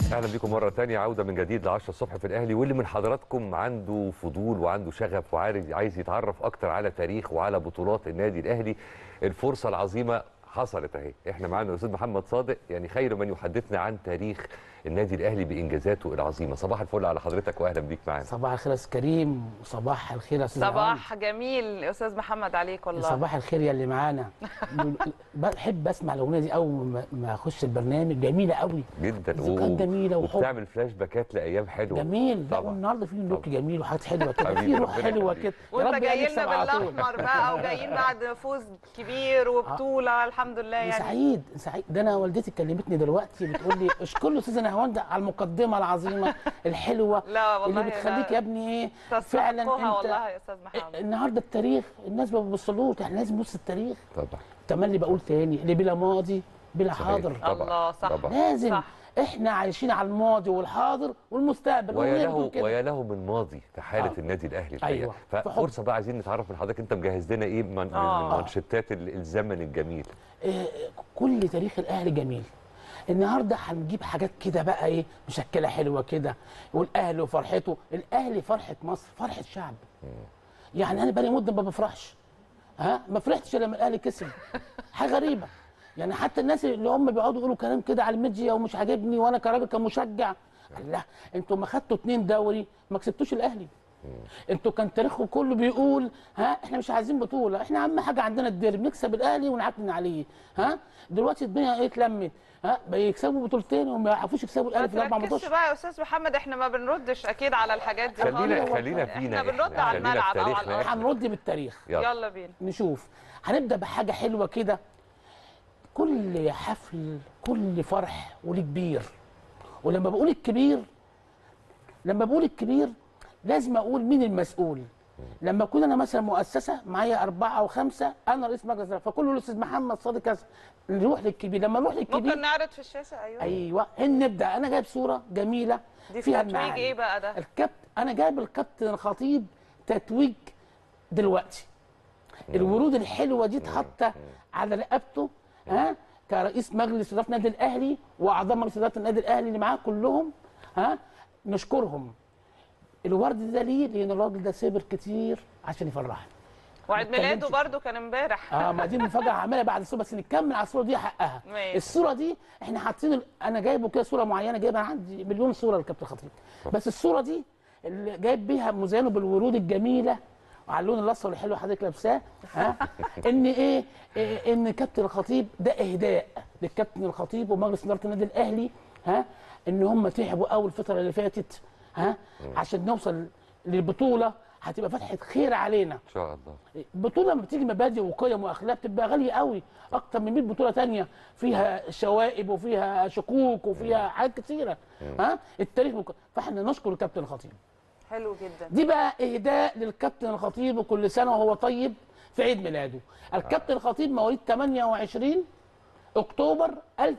اهلا بكم مره تانية عوده من جديد ل 10 الصبح في الاهلي واللي من حضراتكم عنده فضول وعنده شغف وعايز عايز يتعرف اكتر على تاريخ وعلى بطولات النادي الاهلي الفرصه العظيمه حصلت اهي احنا معانا الاستاذ محمد صادق يعني خير من يحدثنا عن تاريخ النادي الاهلي بانجازاته العظيمه صباح الفل على حضرتك واهلا بيك معانا صباح الخير يا استاذ كريم وصباح الخير يا استاذ صباح جميل يا استاذ محمد عليك عمرو. والله صباح الخير يا اللي معانا بحب اسمع الاغنيه دي اول ما- ما اخش البرنامج جميله قوي جدا ذكريات جميله وحب وبتعمل فلاش باكات لايام حلوه جميل لا طبعا والنهارده في لوك طبعا. جميل وحاجات حلوه كده حبيبي، في روح ربنا حلوه يخليك. كده يا وانت رب جاي يكسب لنا على طول. بالاحمر بقى وجايين بعد فوز كبير وبطوله الحمد لله يعني سعيد سعيد ده انا والدتي كلمتني دلوقتي بتقول لي اشكر له استاذ نهاوند على المقدمه العظيمه الحلوه لا والله اللي بتخليك لا. يا ابني ايه تستحقها والله يا استاذ محمد النهارده التاريخ الناس ما بتبصلوش احنا لازم نبص التاريخ طبعا تملي بقول تاني اللي بلا ماضي بلا صحيح. حاضر طبعا. الله صح. طبعا. لازم صح. احنا عايشين على الماضي والحاضر والمستقبل ويا والأغنية له بتقول كده. ويا له من ماضي في حاله آه. النادي الاهلي الحقيقه أيوة. ففرصه بقى عايزين نتعرف من حضرتك انت مجهز لنا ايه من, من آه. مانشيتات ال- الزمن الجميل آه، كل تاريخ الاهلي جميل النهارده هنجيب حاجات كده بقى ايه مشكله حلوه كده والاهلي وفرحته الاهلي فرحه مصر فرحه شعب يعني انا بقالي مده ما بفرحش ها ما فرحتش إلا لما الاهلي كسب حاجه غريبه يعني حتى الناس اللي هم بيقعدوا يقولوا كلام كده على الميديا ومش عاجبني وانا كراجل كمشجع لا انتوا ما خدتوا اتنين دوري ما كسبتوش الاهلي انتوا كان تاريخكم كله بيقول ها احنا مش عايزين بطوله احنا اهم حاجه عندنا الديربي نكسب الاهلي ونعكن عليه ها دلوقتي الدنيا ايه اتلمت ها بيكسبوا بطولتين وما يعرفوش يكسبوا ما الاهلي في الاربع تركزش ماتشات بقى يا استاذ محمد احنا ما بنردش اكيد على الحاجات دي خلينا خالص. خلينا فينا احنا بنرد على خلينا في الملعب او على تاريخنا الارض إحنا. هنرد بالتاريخ يلا. يلا بينا نشوف هنبدا بحاجه حلوه كده كل حفل كل فرح وليه كبير ولما بقول الكبير لما بقول الكبير لازم اقول مين المسؤول لما اكون انا مثلا مؤسسه معايا اربعه او خمسه انا رئيس مجلس الإدارة، فكل الاستاذ محمد صادق كذا نروح للكبير لما نروح للكبير ممكن نعرض في الشاشه ايوه ايوه هن نبدا انا جايب صوره جميله دي فيها تتويج المعاني ايه بقى ده الكابتن انا جايب الكابتن الخطيب تتويج دلوقتي الورود الحلوه دي اتحط على رقبته ها كرئيس مجلس اداره النادي الاهلي واعضاء مجلس اداره النادي الاهلي اللي معاه كلهم ها نشكرهم الورد ده ليه؟ لان الراجل ده صبر كتير عشان يفرحنا وعيد ما ميلاده اتكلمش. برضو كان امبارح اه ما دي مفاجاه عاملها بعد الصوره بس نكمل على الصوره دي حقها ماشي. الصوره دي احنا حاطين ال- انا جايبه كده صوره معينه جايبها عندي مليون صوره للكابتن خطيب بس الصوره دي اللي جايب بيها مزينه بالورود الجميله وعلى اللون الاصفر الحلو اللي حضرتك لابساه ها ان ايه, إيه ان كابتن الخطيب ده اهداء للكابتن الخطيب ومجلس اداره النادي الاهلي ها ان هم تعبوا قوي الفتره اللي فاتت ها عشان نوصل للبطوله هتبقى فتحه خير علينا ان شاء الله بطوله لما بتيجي مبادئ وقيم واخلاق بتبقى غاليه قوي اكتر من 100 بطوله تانية فيها شوائب وفيها شكوك وفيها حاجات كتيره ها التاريخ مك... فاحنا نشكر الكابتن الخطيب حلو جدا دي بقى اهداء للكابتن الخطيب وكل سنه وهو طيب في عيد ميلاده الكابتن الخطيب مواليد 28 اكتوبر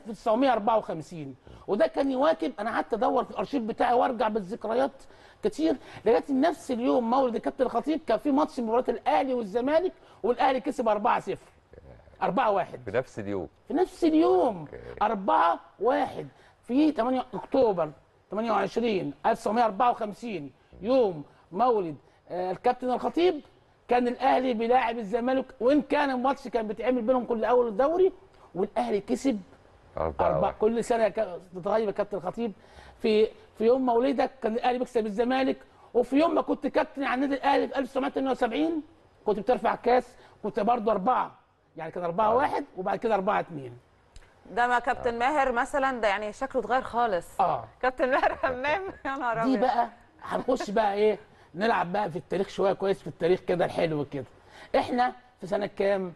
1954 وده كان يواكب انا قعدت ادور في الارشيف بتاعي وارجع بالذكريات كتير لغايه نفس اليوم مولد الكابتن الخطيب كان في ماتش مباراه الاهلي والزمالك والاهلي كسب 4-0 4 1 في نفس اليوم في نفس اليوم أوكي. 4 1 في 8 اكتوبر 28 1954 يوم مولد آه، الكابتن الخطيب كان الاهلي بيلاعب الزمالك وان كان الماتش كان بيتعمل بينهم كل اول الدوري والاهلي كسب أربعة أربعة واحد. كل سنه يا كا- تتغير يا كابتن الخطيب في في يوم مولدك كان الاهلي بيكسب الزمالك وفي يوم ما كنت كابتن على النادي الاهلي في 1978 كنت بترفع الكاس كنت برضه اربعه يعني كان أربعة واحد وبعد كده أربعة اتنين ده ما كابتن ماهر مثلا ده يعني شكله اتغير خالص اه كابتن ماهر همام يا نهار دي ابيض بقى هنخش بقى ايه نلعب بقى في التاريخ شويه كويس في التاريخ كده الحلو كده احنا في سنه كام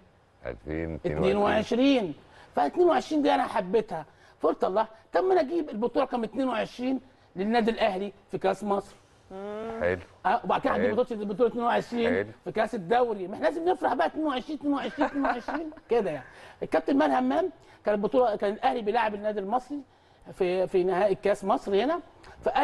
22 ف 22 دي انا حبيتها فقلت الله طب ما انا اجيب البطوله رقم 22 للنادي الاهلي في كاس مصر حلو اه وبعد كده هجيب حلو. بطوله البطوله 22 حلو. في كاس الدوري ما احنا لازم نفرح بقى 22 22 22 كده يعني الكابتن مان همام كان البطوله كان الاهلي بيلاعب النادي المصري في في نهائي كاس مصر هنا في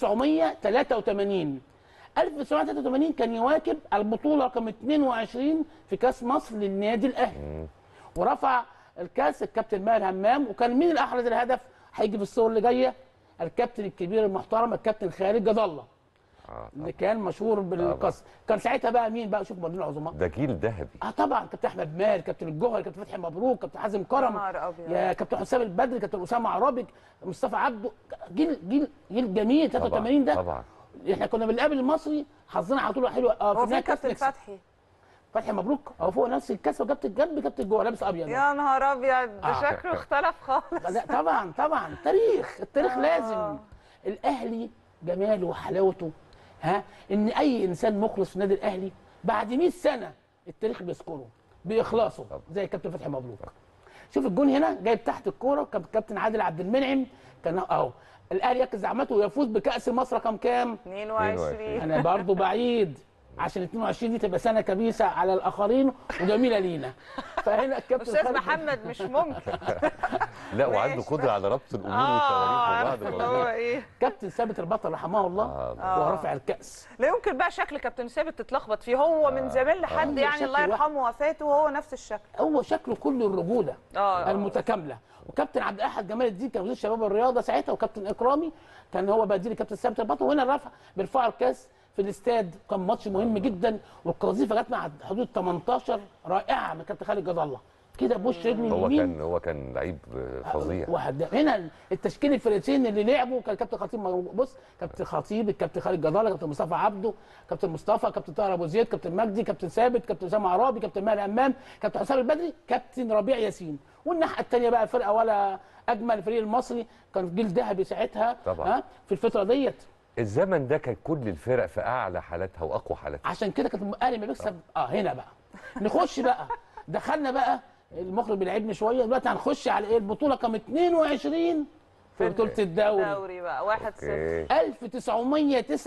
1983 1983 كان يواكب البطوله رقم 22 في كاس مصر للنادي الاهلي ورفع الكاس الكابتن ماهر همام وكان مين اللي احرز الهدف هيجي في الصور اللي جايه الكابتن الكبير المحترم الكابتن خالد جد الله آه اللي كان مشهور بالقصر كان ساعتها بقى مين بقى شوف مدير العظماء ده جيل ذهبي اه طبعا كابتن احمد مال كابتن الجوهري كابتن فتحي مبروك كابتن حازم كرم نهار أبيض. يا كابتن حسام البدري كابتن اسامه عرابي مصطفى عبده جيل جيل جيل جميل 83 ده طبعا احنا كنا بنقابل المصري حظنا على طول حلو اه هو فين النهاية كاس كابتن نكسب. فتحي فتحي مبروك هو فوق نفس الكاس وكابتن جنب كابتن جوه لابس ابيض يا نهار ابيض ده آه. شكله اختلف خالص لا طبعا طبعا تاريخ التاريخ آه. لازم الاهلي جماله وحلاوته ها ان اي انسان مخلص في النادي الاهلي بعد 100 سنه التاريخ بيذكره باخلاصه طبعا. زي كابتن فتحي مبروك شوف الجون هنا جايب تحت الكوره كاب- كابتن عادل عبد المنعم كان اهو الاهلي يركز زعمته ويفوز بكاس مصر كام كام 22 انا برضو بعيد عشان 22 دي تبقى سنه كبيسه على الاخرين وجميله لينا فهنا الكابتن استاذ خالد- محمد مش ممكن لا وعنده ماشي. قدره على ربط الامور اه والتواريخ عارف وبعض اللي هو الموضوع ايه كابتن ثابت البطل رحمه الله آه. وهو رافع الكاس لا يمكن بقى شكل كابتن ثابت تتلخبط فيه هو من زمان لحد آه. يعني شكل الله واحد. يرحمه وفاته وهو نفس الشكل هو شكله كله الرجوله اه المتكامله وكابتن عبد الاحد جمال الدين كان وزير الشباب والرياضه ساعتها وكابتن اكرامي كان هو بديل كابتن ثابت البطل وهنا الرفع بيرفعوا الكاس في الاستاد كان ماتش مهم جدا والقذيفه جت مع حدود 18 رائعه من كابتن خالد جد الله كده بوش رجل هو اليمين كان هو كان لعيب فظيع واحد هنا التشكيل الفرقتين اللي لعبوا كان كابتن خطيب موجود. بص كابتن خطيب الكابتن خالد جدالة كابتن مصطفى عبده كابتن مصطفى كابتن طاهر ابو زيد كابتن مجدي كابتن ثابت كابتن اسامه عرابي كابتن ماهر امام كابتن حسام البدري كابتن ربيع ياسين والناحيه الثانيه بقى فرقه ولا اجمل الفريق المصري كان جيل ذهبي ساعتها طبعا. ها في الفتره ديت الزمن ده كان كل الفرق في اعلى حالاتها واقوى حالاتها عشان كده كانت الاهلي ما بيكسب اه هنا بقى نخش بقى دخلنا بقى المخرج بيلعبني شويه دلوقتي هنخش على ايه البطوله كام 22 في بطوله الدوري دوري بقى 1 0 اوكي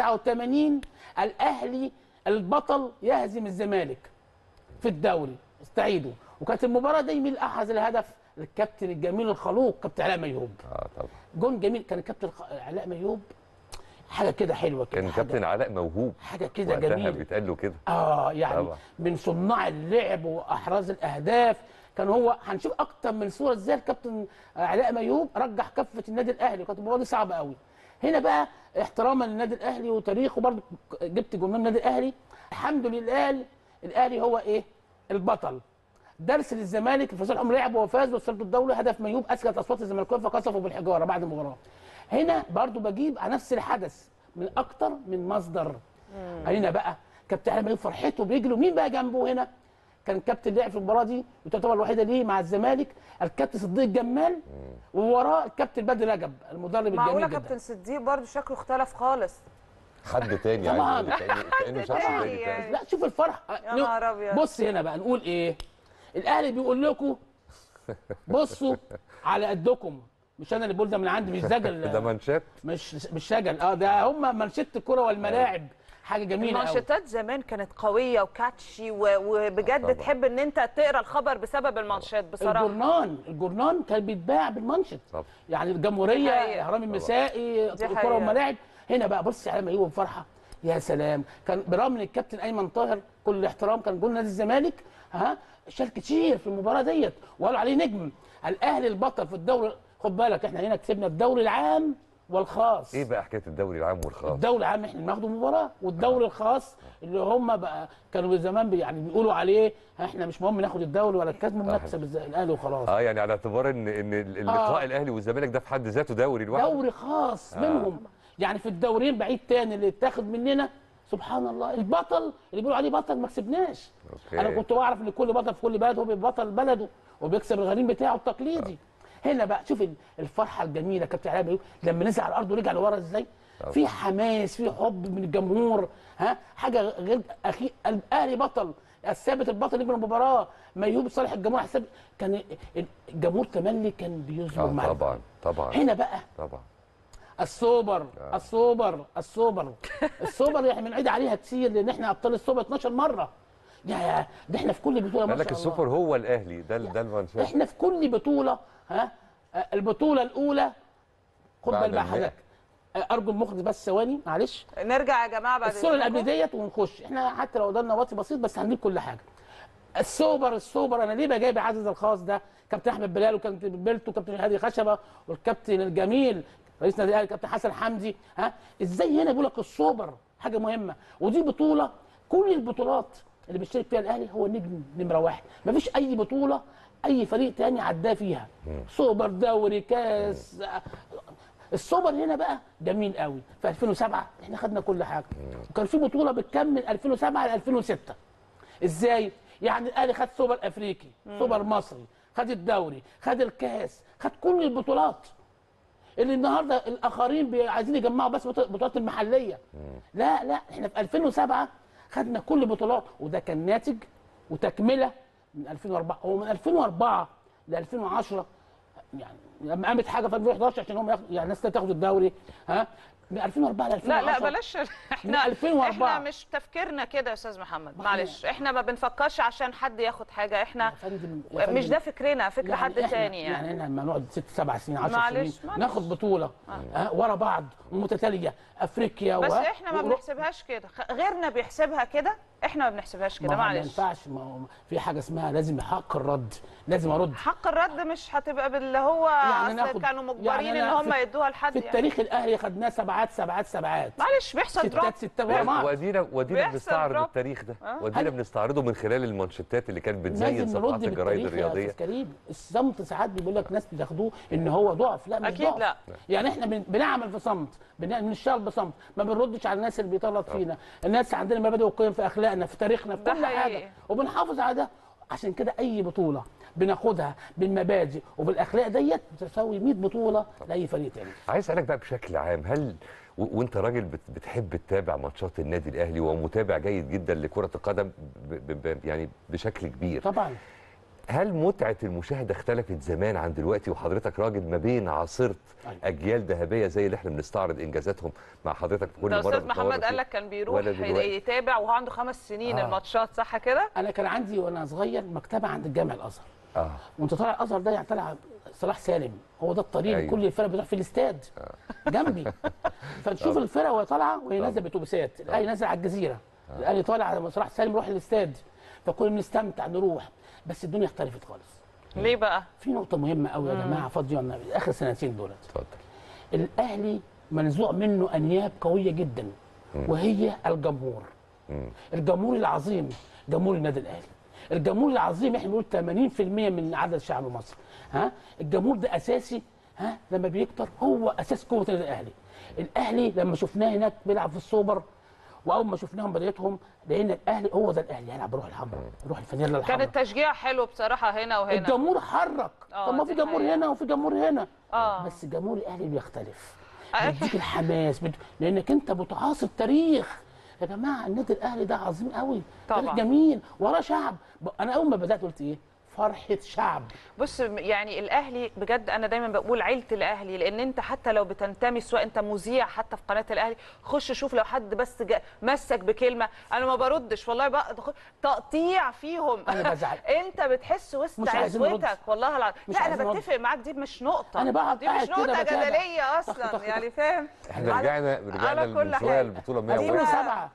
1989 الاهلي البطل يهزم الزمالك في الدوري استعيدوا وكانت المباراه دي مين اللي احرز الهدف الكابتن الجميل الخلوق كابتن علاء ميهوب اه طبعا جون جميل كان الكابتن خ- علاء ميهوب حاجه كده حلوه كده كان حاجة- كابتن علاء موهوب حاجه كده وقتها جميله بيتقال له كده اه يعني طبعا. من صناع اللعب واحراز الاهداف كان هو هنشوف اكتر من صوره ازاي الكابتن علاء ميوب رجح كفه النادي الاهلي كانت المباراه دي صعبه قوي هنا بقى احتراما للنادي الاهلي وتاريخه برضه جبت جمهور النادي الاهلي الحمد لله الاهلي هو ايه البطل درس للزمالك الفوز الحمر لعب وفاز وصلت الدوري هدف ميوب اسكت اصوات الزمالكاويه فقصفوا بالحجاره بعد المباراه هنا برضو بجيب على نفس الحدث من اكتر من مصدر هنا بقى كابتن علي ميوب فرحته بيجري ومين بقى جنبه هنا كان كابتن لعب في المباراه دي وتعتبر الوحيده ليه مع الزمالك الكابتن صديق جمال ووراه الكابتن بدر رجب المدرب معقوله الجميل كابتن جدا صديق برضه شكله اختلف خالص حد تاني طبعاً. عايز يقول كأنه كأنه شخص تاني تاني يعني. تاني. لا شوف الفرح يا نهار أبيض. بص هنا بقى نقول ايه الاهلي بيقول لكم بصوا على قدكم مش انا اللي بقول ده من عندي مش زجل ده منشات مش مش شجل اه ده هم منشط الكره والملاعب حاجه جميله قوي المانشيتات زمان كانت قويه وكاتشي و- وبجد طبعا. تحب ان انت تقرا الخبر بسبب المانشيت بصراحه الجورنان الجورنان كان بيتباع بالمنشط طبعا. يعني الجمهوريه حقيقة. اهرام المسائي دي الكره حقيقة. والملاعب هنا بقى بص على ميوب فرحه يا سلام كان برغم ان الكابتن ايمن طاهر كل الاحترام كان جول نادي الزمالك ها شال كتير في المباراه ديت وقالوا عليه نجم الاهلي البطل في الدوري خد بالك احنا هنا كسبنا الدوري العام والخاص ايه بقى حكايه الدوري العام والخاص الدوري العام احنا بناخده مباراه والدوري الخاص اللي هم بقى كانوا زمان بي يعني بيقولوا عليه احنا مش مهم ناخد الدوري ولا الكاس المهم نكسب الز- الاهلي وخلاص اه يعني على اعتبار ان ان اللقاء آه. الاهلي والزمالك ده في حد ذاته دوري لوحده دوري خاص منهم يعني في الدورين بعيد تاني اللي اتاخد مننا سبحان الله البطل اللي بيقولوا عليه بطل ما كسبناش أوكي. انا كنت بعرف ان كل بطل في كل بلد هو بيبقى بطل بلده وبيكسب الغريم بتاعه التقليدي هنا بقى شوف ال- الفرحه الجميله كابتن علاء بيقول لما نزل على الارض ورجع لورا ازاي في حماس في حب من الجمهور ها حاجه غير اخي الاهلي بطل الثابت البطل نجم المباراه ميوب صالح الجمهور حساب كان الجمهور تملي كان بيصبر اه معاه طبعا طبعا هنا بقى طبعا السوبر السوبر السوبر السوبر احنا بنعيد عليها كتير لان احنا ابطال السوبر 12 مره يا يا ده احنا في كل بطوله ما قال لك شاء السوبر الله هو الاهلي ده ده المنشات احنا في كل بطوله ها آه، البطوله الاولى خد بعد بال بقى المئة. حضرتك آه، ارجو المخرج بس ثواني معلش نرجع يا جماعه بعد الصوره اللي إذنكم. قبل ديت ونخش احنا حتى لو قدرنا وقت بسيط بس هنجيب كل حاجه السوبر السوبر انا ليه بقى جايب عزيز الخاص ده كابتن احمد بلال وكابتن بيلتو وكابتن هادي خشبه والكابتن الجميل رئيس نادي الاهلي كابتن حسن حمدي ها ازاي هنا بيقول لك السوبر حاجه مهمه ودي بطوله كل البطولات اللي بيشترك فيها الاهلي هو النجم نمره واحد مفيش اي بطوله اي فريق تاني عداه فيها سوبر دوري كاس السوبر هنا بقى جميل قوي في 2007 احنا خدنا كل حاجه وكان في بطوله بتكمل 2007 ل 2006 ازاي يعني الاهلي خد سوبر افريقي سوبر مصري خد الدوري خد الكاس خد كل البطولات اللي النهارده الاخرين بي- عايزين يجمعوا بس بطو- البطولات المحليه لا لا احنا في 2007 خدنا كل البطولات وده كان ناتج وتكمله من 2004 هو من 2004 ل 2010 يعني لما قامت حاجه في 2011 عشان هم ياخدوا يعني الناس تاخد الدوري ها من 2004 ل 2010 لا لا بلاش احنا 2004. احنا مش تفكيرنا كده يا استاذ محمد معلش احنا ما بنفكرش عشان حد ياخد حاجه احنا يا فندم- يا مش فندم. ده فكرنا فكر يعني حد إحنا- تاني يعني يعني احنا لما نقعد ست سبع سنين 10 معلش، سنين معلش. ناخد بطوله آه ورا بعض ومتتاليه افريقيا بس و- احنا ما و- بنحسبهاش كده خ- غيرنا بيحسبها كده احنا ما بنحسبهاش كده ما هو ما معلش ينفعش ما هو في حاجه اسمها لازم حق الرد لازم ارد حق الرد مش هتبقى باللي هو يعني اصل ناخد- كانوا مجبرين يعني ان أنا هم في- يدوها لحد في يعني. التاريخ الاهلي خدناه سبعات سبعات سبعات معلش بيحصل دروب ستات ستات ورا بعض ودينا ودينا بيحصل بنستعرض drop. التاريخ ده آه. ودينا هل- بنستعرضه من خلال المانشيتات اللي كانت بتزين لازم صفحات نرد الجرايد بالتاريخ يا الرياضيه استاذ كريم الصمت ساعات بيقول لك ناس بتاخدوه ان هو ضعف لا مش أكيد ضعف لا. يعني احنا بن- بنعمل في صمت بن- بنشتغل بصمت ما بنردش على الناس اللي بيطلط فينا الناس عندنا مبادئ وقيم في اخلاقنا في تاريخنا في ده كل حقيقي. حاجه وبنحافظ على ده عشان كده اي بطوله بناخدها بالمبادئ وبالاخلاق ديت بتساوي 100 بطوله لاي فريق تاني عايز اسالك بقى بشكل عام هل و- وانت راجل بت- بتحب تتابع ماتشات النادي الاهلي ومتابع جيد جدا لكره القدم ب ب ب يعني بشكل كبير طبعا هل متعه المشاهده اختلفت زمان عن دلوقتي وحضرتك راجل ما بين عاصرت أيوة. اجيال ذهبيه زي اللي احنا بنستعرض انجازاتهم مع حضرتك في كل ده مره استاذ بتنورنا محمد فيه. قال لك كان بيروح ولا دلوقتي. يتابع وهو عنده خمس سنين آه. الماتشات صح كده؟ انا كان عندي وانا صغير مكتبه عند الجامع الازهر اه وانت طالع الازهر ده يعني طالع صلاح سالم هو ده الطريق أيوة. أيوة. كل الفرق بتروح في الاستاد جنبي فتشوف الفرق وهي طالعه وهي نازله باتوبيسات الاهلي نازل على الجزيره الاهلي طالع على صلاح سالم يروح الاستاد فكنا بنستمتع نروح بس الدنيا اختلفت خالص ليه بقى؟ في نقطه مهمه قوي يا جماعه فاضيه والنبي اخر سنتين دولت اتفضل الاهلي منزوع منه انياب قويه جدا وهي الجمهور الجمهور العظيم جمهور النادي الاهلي الجمهور العظيم احنا بنقول 80% من عدد شعب مصر ها الجمهور ده اساسي ها لما بيكتر هو اساس قوه النادي الاهلي الاهلي لما شفناه هناك بيلعب في السوبر واول ما شفناهم بدايتهم لقينا الاهلي هو ده الاهلي هيلعب بروح الحمراء روح الفانيلا كان الحمراء التشجيع حلو بصراحه هنا وهنا الجمهور حرك آه، طب ما في دي جمهور حقيقة. هنا وفي جمهور هنا آه. بس جمهور الاهلي بيختلف آه. بيديك الحماس بت... لانك انت بتعاصر تاريخ يا جماعه النادي الاهلي ده عظيم قوي طبعاً. تاريخ جميل وراه شعب ب- انا اول ما بدات قلت ايه فرحه شعب بص يعني الاهلي بجد انا دايما بقول عيله الاهلي لان انت حتى لو بتنتمي سواء انت مذيع حتى في قناه الاهلي خش شوف لو حد بس جا مسك بكلمه انا ما بردش والله بقى دخ- تقطيع فيهم أنا بزعل. انت بتحس وسط مش عايزين نرد. عزوتك والله العظيم مش لا انا عايزين نرد. بتفق معاك دي مش نقطه أنا بقعد دي مش قاعد كده نقطه بتابع. جدليه طخ- اصلا طخ- يعني فاهم احنا على- رجعنا رجعنا على كل من شويه حاجة. البطوله دي 101 بقى- 2007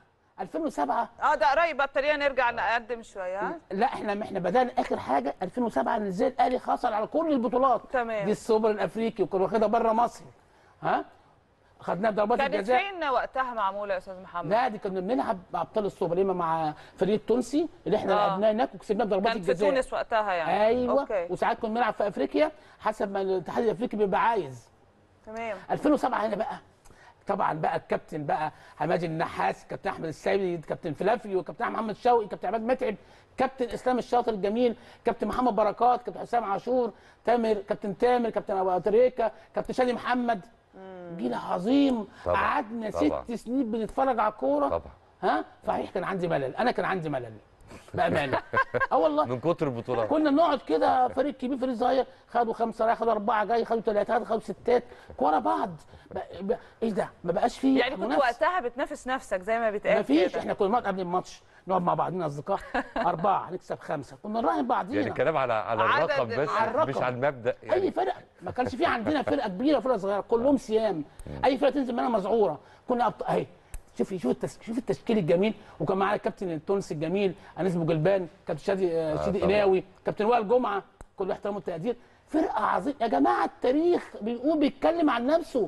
2007 اه ده قريب بقى ابتدينا نرجع نقدم شويه ها لا احنا احنا بدانا اخر حاجه 2007 ان ازاي الاهلي حصل على كل البطولات تمام. دي السوبر الافريقي وكان واخدها بره مصر ها خدناها بضربات كانت الجزاء فين وقتها معموله يا استاذ محمد لا دي كنا بنلعب مع ابطال السوبر اما مع فريق التونسي اللي احنا آه. لعبناه هناك وكسبناه بضربات كان في الجزاء تونس وقتها يعني ايوه اوكي وساعات كنا بنلعب في افريقيا حسب ما الاتحاد الافريقي بيبقى عايز تمام 2007 هنا بقى طبعا بقى الكابتن بقى حمادي النحاس كابتن احمد السيد كابتن فلافيو كابتن محمد شوقي كابتن عماد متعب كابتن اسلام الشاطر الجميل كابتن محمد بركات كابتن حسام عاشور تامر كابتن تامر كابتن ابو تريكه كابتن شادي محمد جيل عظيم طبعاً، قعدنا طبعاً. ست سنين بنتفرج على الكوره طبعا ها صحيح كان عندي ملل انا كان عندي ملل بامانه اه والله من كتر البطولات كنا بنقعد كده فريق كبير فريق صغير خدوا خمسه رايح خدوا اربعه جاي خدوا ثلاثه خدوا ستات ورا بعض ب... ب... ايه ده ما بقاش فيه يعني كنت منافسة. وقتها بتنافس نفسك زي ما بيتقال ما فيش كده. احنا كنا بنقعد قبل الماتش نقعد مع بعضنا اصدقاء اربعه نكسب خمسه كنا نراهن بعضينا يعني الكلام على على عدد الرقم بس على الرقم. مش على المبدا اي يعني فرق ما كانش في عندنا فرقه كبيره وفرقه صغيره كلهم سيام اي فرقه تنزل منها مذعوره كنا أبط... اهي شوفي شوف التس... شوف التشكيل الجميل وكان معانا الكابتن التونسي الجميل انس بوجلبان كابتن شادي آه شادي طبعا. قناوي كابتن وائل جمعه كل احترام والتقدير فرقه عظيمه يا جماعه التاريخ بيقول بيتكلم عن نفسه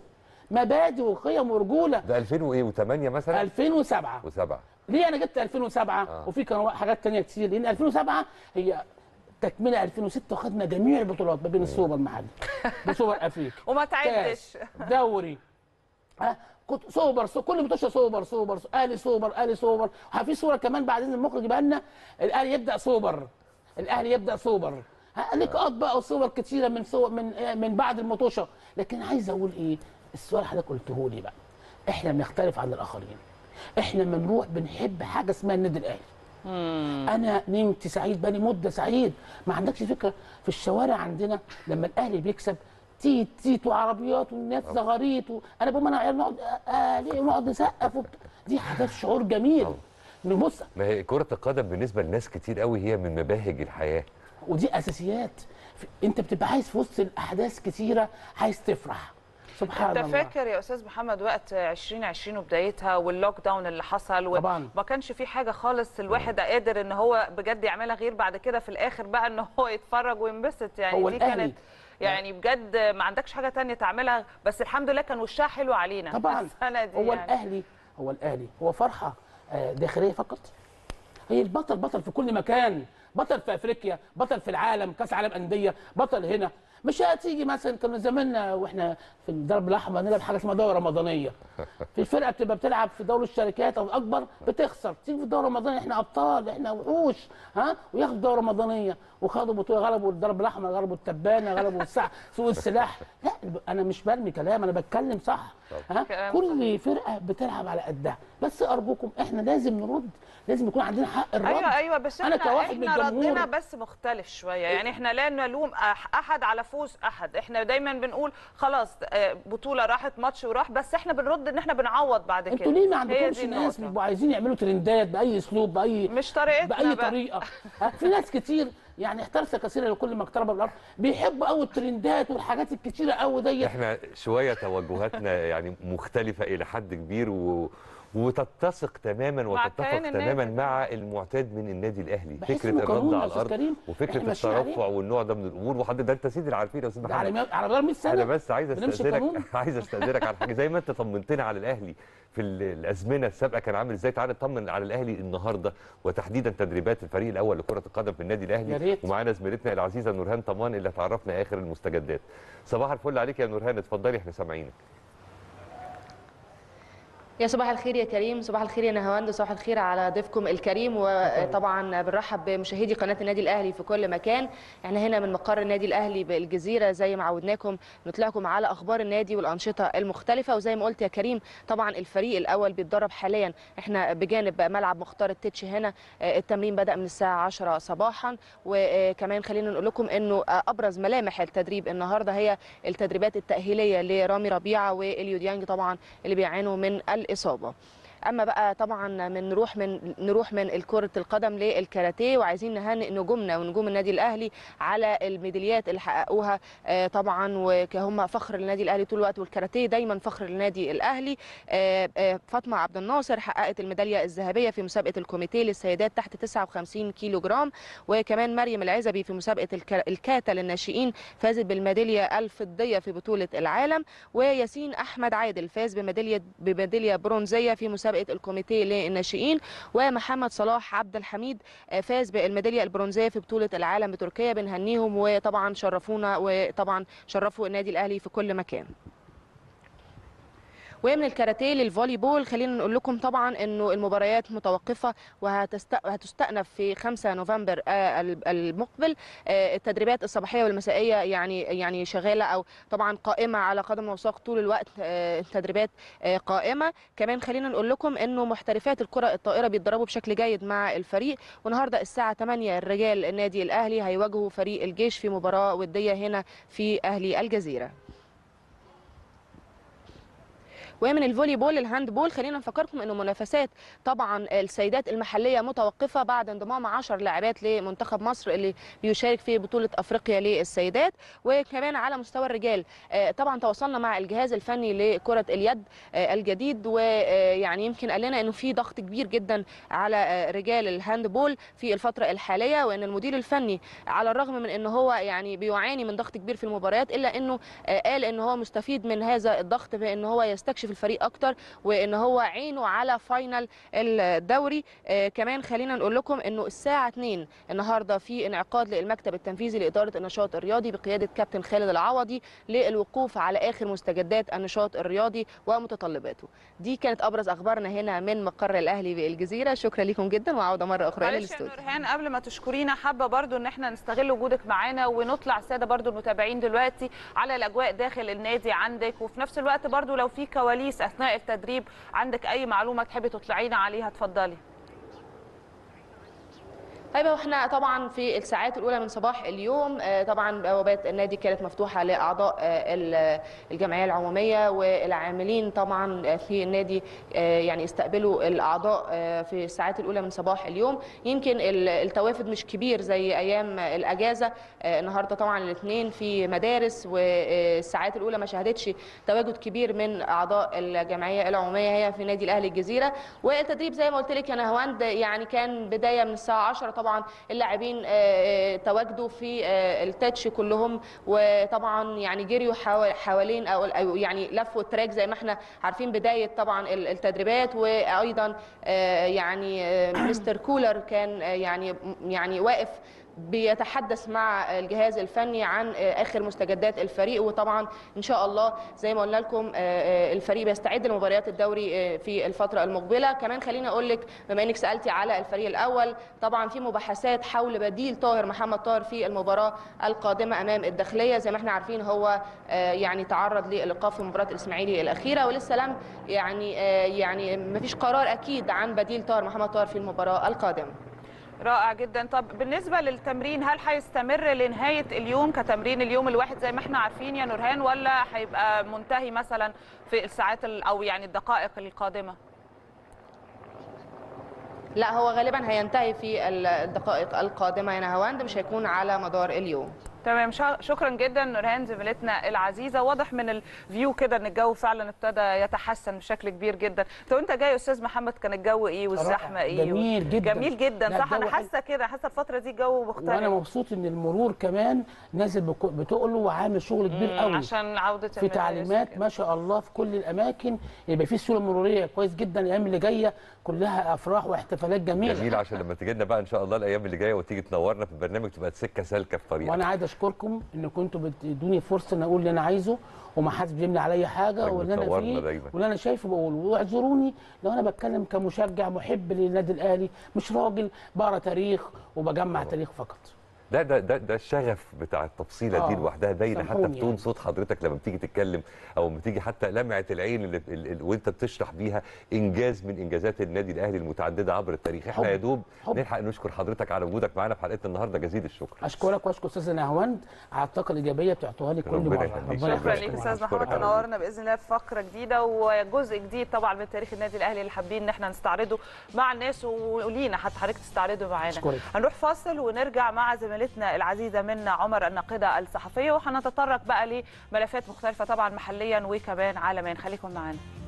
مبادئ وقيم ورجوله ده 2008 مثلا 2007 و7 ليه انا جبت 2007 آه. وفي كان حاجات تانية كتير لان 2007 هي تكمله 2006 وخدنا جميع البطولات ما بين السوبر المحلي بسوبر افريقيا وما تعدش كاس دوري ها كنت سوبر سو كل ماتش سوبر سوبر سو- اهلي سوبر اهلي سوبر في صوره كمان بعدين المخرج يبقى لنا الاهلي يبدا سوبر الاهلي يبدا سوبر ها لقاءات بقى وصور كتيره من صور من آه، من بعد المطوشه لكن عايز اقول ايه السؤال حضرتك قلته لي بقى احنا بنختلف عن الاخرين احنا بنروح بنحب حاجه اسمها النادي الاهلي انا نمت سعيد بقالي مده سعيد ما عندكش فكره في الشوارع عندنا لما الاهلي بيكسب تيت تيت وعربيات والناس زغاريت و... انا بقوم انا وعيال نقعد اهلي ونقعد نسقف وبت... دي حاجات شعور جميل طبعا. نبص ما هي كرة القدم بالنسبة لناس كتير قوي هي من مباهج الحياة ودي اساسيات في- انت بتبقى عايز في وسط الاحداث كتيره عايز تفرح سبحان انت الله فاكر يا استاذ محمد وقت 2020 وبدايتها واللوك داون اللي حصل و- طبعاً. ما كانش في حاجه خالص الواحد قادر ان هو بجد يعملها غير بعد كده في الاخر بقى ان هو يتفرج وينبسط يعني هو دي الأهلي. كانت يعني بجد ما عندكش حاجه تانية تعملها بس الحمد لله كان وشها حلو علينا طبعا السنه دي هو يعني. الاهلي هو الاهلي هو فرحه آه، داخليه فقط هي البطل بطل في كل مكان بطل في افريقيا بطل في العالم كاس عالم انديه بطل هنا مش هتيجي مثلا كنا زماننا واحنا في الدرب الاحمر نلعب حاجه اسمها دوره رمضانيه في فرقه بتبقى بتلعب في دوري الشركات او الاكبر بتخسر تيجي في الدوره الرمضانيه احنا ابطال احنا وحوش ها وياخدوا دوره رمضانيه وخدوا بطوله غلبوا الدرب الاحمر غلبوا التبانه غلبوا السع سوق السلاح لا انا مش برمي كلام انا بتكلم صح ها كلام كل فرقه بتلعب على قدها بس ارجوكم احنا لازم نرد لازم يكون عندنا حق الرد ايوه ايوه بس انا احنا كواحد من احنا الجمهور ردنا بس مختلف شويه يعني احنا لا نلوم أح- احد على فوز احد احنا دايما بنقول خلاص آه، بطوله راحت ماتش وراح بس احنا بنرد ان احنا بنعوض بعد كده انتوا ليه ما هي عندكمش دي ناس النقطة. بيبقوا عايزين يعملوا ترندات باي اسلوب باي مش طريقتنا باي بقى. طريقه ها، في ناس كتير يعني احترس كثيرا لكل ما اقترب من الارض بيحبوا قوي الترندات والحاجات الكتيره قوي ديت احنا شوية توجهاتنا يعني مختلفة إلى حد كبير و... وتتسق تماما مع وتتفق كيان النادي تماما طبعاً. مع المعتاد من النادي الاهلي بحس فكره إنه الرد قانون يا على أستاذ الارض كريم. وفكره إحنا ماشيين عليه. الترفع والنوع ده من الامور وحضرتك ده انت سيدي العارفين يا استاذ ده على محمد مية- على مدار 100 سنه انا بس عايز بنمشي استاذنك قانون. عايز استاذنك على حاجه زي ما انت طمنتنا على الاهلي في ال- الازمنه السابقه كان عامل ازاي تعالى نطمن على الاهلي النهارده وتحديدا تدريبات الفريق الاول لكره القدم في النادي يا الاهلي ريت. ومعانا زميلتنا العزيزه نورهان طمان اللي هتعرفنا اخر المستجدات صباح الفل عليك يا نورهان اتفضلي احنا سامعينك يا صباح الخير يا كريم صباح الخير يا نهاوند صباح الخير على ضيفكم الكريم وطبعا بنرحب بمشاهدي قناه النادي الاهلي في كل مكان احنا هنا من مقر النادي الاهلي بالجزيره زي ما عودناكم نطلعكم على اخبار النادي والانشطه المختلفه وزي ما قلت يا كريم طبعا الفريق الاول بيتدرب حاليا احنا بجانب ملعب مختار التتش هنا آه، التمرين بدا من الساعه 10 صباحا وكمان خلينا نقول لكم انه آه، ابرز ملامح التدريب النهارده هي التدريبات التاهيليه لرامي ربيعه واليو ديانج طبعا اللي بيعانوا من الاصابه اما بقى طبعا من نروح من نروح من كره القدم للكاراتيه وعايزين نهنئ نجومنا ونجوم النادي الاهلي على الميداليات اللي حققوها آه، طبعا وهم فخر للنادي الاهلي طول الوقت والكاراتيه دايما فخر للنادي الاهلي آه، آه، فاطمه عبد الناصر حققت الميداليه الذهبيه في مسابقه الكوميتيه للسيدات تحت 59 كيلو جرام وكمان مريم العزبي في مسابقه الك- الكاتا للناشئين فازت بالميداليه الفضيه في بطوله العالم وياسين احمد عادل فاز بميداليه بميداليه برونزيه في مسابقه الكوميتيه للناشئين ومحمد صلاح عبد الحميد آه، فاز بالميداليه البرونزيه في بطوله العالم بتركيا بنهنيهم وطبعا شرفونا وطبعا شرفوا النادي الاهلي في كل مكان ومن الكاراتيه للفولي بول خلينا نقول لكم طبعا انه المباريات متوقفه وهتستأنف في 5 نوفمبر آه، المقبل آه، التدريبات الصباحيه والمسائيه يعني يعني شغاله او طبعا قائمه على قدم وساق طول الوقت آه، التدريبات آه، قائمه كمان خلينا نقول لكم انه محترفات الكره الطائره بيتدربوا بشكل جيد مع الفريق والنهارده الساعه 8 الرجال النادي الاهلي هيواجهوا فريق الجيش في مباراه وديه هنا في اهلي الجزيره ومن الفولي بول الهاند بول خلينا نفكركم انه منافسات طبعا السيدات المحليه متوقفه بعد انضمام 10 لاعبات لمنتخب مصر اللي بيشارك في بطوله افريقيا للسيدات وكمان على مستوى الرجال آه، طبعا تواصلنا مع الجهاز الفني لكره اليد آه، الجديد ويعني يمكن قال لنا انه في ضغط كبير جدا على آه، رجال الهاند بول في الفتره الحاليه وان المدير الفني على الرغم من ان هو يعني بيعاني من ضغط كبير في المباريات الا انه آه، قال ان هو مستفيد من هذا الضغط بان هو يستكشف الفريق اكتر وان هو عينه على فاينل الدوري آه، كمان خلينا نقول لكم انه الساعه 2 النهارده في انعقاد للمكتب التنفيذي لاداره النشاط الرياضي بقياده كابتن خالد العوضي للوقوف على اخر مستجدات النشاط الرياضي ومتطلباته دي كانت ابرز اخبارنا هنا من مقر الاهلي بالجزيره شكرا لكم جدا وعوده مره اخرى معلش يا للاستوديو نورهان قبل ما تشكرينا حابه برضو ان احنا نستغل وجودك معانا ونطلع الساده برضو المتابعين دلوقتي على الاجواء داخل النادي عندك وفي نفس الوقت برضو لو في كواليس اثناء التدريب عندك اي معلومه تحبي تطلعينا عليها اتفضلي طيب هو احنا طبعا في الساعات الاولى من صباح اليوم آه، طبعا بوابات النادي كانت مفتوحه لاعضاء آه، ال- الجمعيه العموميه والعاملين طبعا آه، في النادي آه، يعني استقبلوا الاعضاء آه، في الساعات الاولى من صباح اليوم يمكن ال- التوافد مش كبير زي ايام الاجازه آه، النهارده طبعا الاثنين في مدارس والساعات الاولى ما شهدتش تواجد كبير من اعضاء الجمعيه العموميه هي في نادي الاهلي الجزيره والتدريب زي ما قلت لك يا نهواند يعني كان بدايه من الساعه 10 طبعا اللاعبين آه، آه، تواجدوا في آه، التاتش كلهم وطبعا يعني جريوا حوا- حوالين او أو يعني لفوا التراك زي ما احنا عارفين بدايه طبعا ال- التدريبات وايضا آه، يعني آه، مستر كولر كان آه، يعني يعني واقف بيتحدث مع الجهاز الفني عن اخر مستجدات الفريق وطبعا ان شاء الله زي ما قلنا لكم الفريق بيستعد لمباريات الدوري في الفتره المقبله كمان خليني اقول لك بما انك سالتي على الفريق الاول طبعا في مباحثات حول بديل طاهر محمد طاهر في المباراه القادمه امام الداخليه زي ما احنا عارفين هو يعني تعرض للايقاف في مباراه الاسماعيلي الاخيره ولسه لم يعني يعني ما فيش قرار اكيد عن بديل طاهر محمد طاهر في المباراه القادمه رائع جدا طب بالنسبه للتمرين هل هيستمر لنهايه اليوم كتمرين اليوم الواحد زي ما احنا عارفين يا نورهان ولا هيبقى منتهي مثلا في الساعات ال- او يعني الدقائق القادمه لا هو غالبا هينتهي في الدقائق القادمه يا نهاوند مش هيكون على مدار اليوم تمام شا- شكرا جدا نورهان زميلتنا العزيزه واضح من الفيو كده ان الجو فعلا ابتدى يتحسن بشكل كبير جدا طب انت جاي يا استاذ محمد كان الجو ايه والزحمه رائع. ايه جميل جدا. جميل جدا لا، صح انا الجو حلو. حاسه كده حاسه الفتره دي الجو مختلف وانا مبسوط ان المرور كمان نازل بك- بتقله وعامل شغل كبير مم، قوي عشان عوده في المدارس تعليمات وكده. ما شاء الله في كل الاماكن يبقى في سيوله مروريه كويس جدا الايام اللي جايه كلها افراح واحتفالات جميله جميل عشان لما تيجي لنا بقى ان شاء الله الايام اللي جايه وتيجي تنورنا في البرنامج تبقى السكه سالكه في طريقك وانا عايز اشكركم ان كنتوا بتدوني فرصه ان اقول اللي انا عايزه وما حدش بيملي عليا حاجه راجل واللي انا بتنورنا فيه دايما. واللي انا شايفه بقوله واعذروني لو انا بتكلم كمشجع محب للنادي الاهلي مش راجل بقرا تاريخ وبجمع تاريخ فقط ده ده ده ده الشغف بتاع التفصيله دي آه، لوحدها باينه حتى سامحوني في تون يعني. صوت حضرتك لما بتيجي تتكلم او لما تيجي حتى لمعه العين اللي اللي اللي وانت بتشرح بيها انجاز من انجازات النادي الاهلي المتعدده عبر التاريخ احنا حب. يا دوب حب. نلحق نشكر حضرتك على وجودك معانا في حلقتنا النهارده جزيل الشكر اشكرك واشكر استاذ نهواند على الطاقه الايجابيه بتعطوها لي كل ربنا مره يخليك. شكرا شكراً ليك لك. استاذ أشكرك محمد على تنورنا باذن الله في فقره جديده وجزء جديد طبعا من تاريخ النادي الاهلي اللي حابين ان احنا نستعرضه مع الناس ولينا حتى حضرتك تستعرضه معانا أشكرك. هنروح فاصل ونرجع مع زميلتنا العزيزه منا عمر الناقده الصحفيه وهنتطرق بقى لملفات مختلفه طبعا محليا وكمان عالميا خليكم معانا